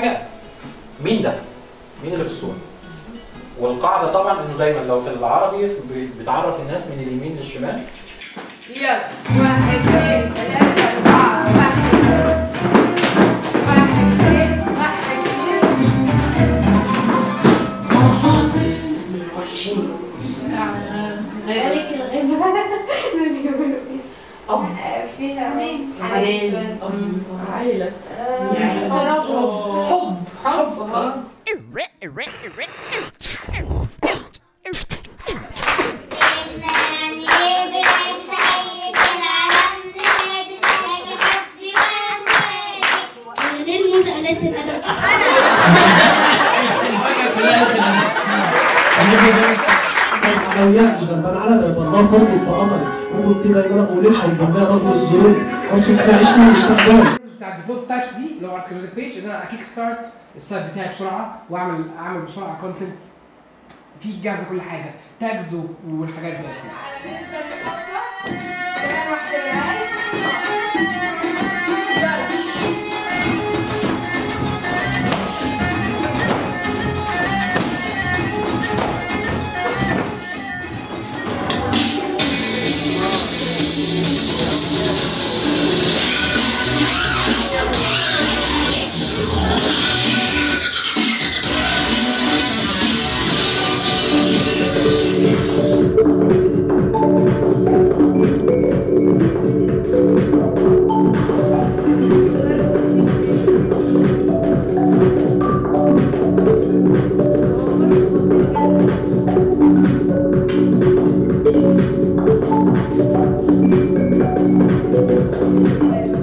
حاجه مين ده؟ مين اللي في الصوره؟ والقاعده طبعا انه دايما لو في العربي بتعرف الناس من اليمين للشمال يلا واحد اثنين ثلاثة أربعة واحد واحد اثنين واحد اثنين ملك الغابة بيقولوا ايه؟ فيها حنان عائلة يعني ترابط حب حب اه لو يحجز جنبنا على بالله فرض يبقى قطري ممكن كده يقول لك وليه هيجمعها رفض الظروف اوصل فيها عشنا الاستخدام بتاع الديفولت تايبس دي اللي هو على الكلوزك بيج ان انا اكيك ستارت السايت بتاعي بسرعه واعمل اعمل بسرعه كونتنت في جاهزه كل حاجه تاجز والحاجات دي ننزل نحطها كمان واحدة هاي يلا فرق بسيط فرق بسيط جدا ازاي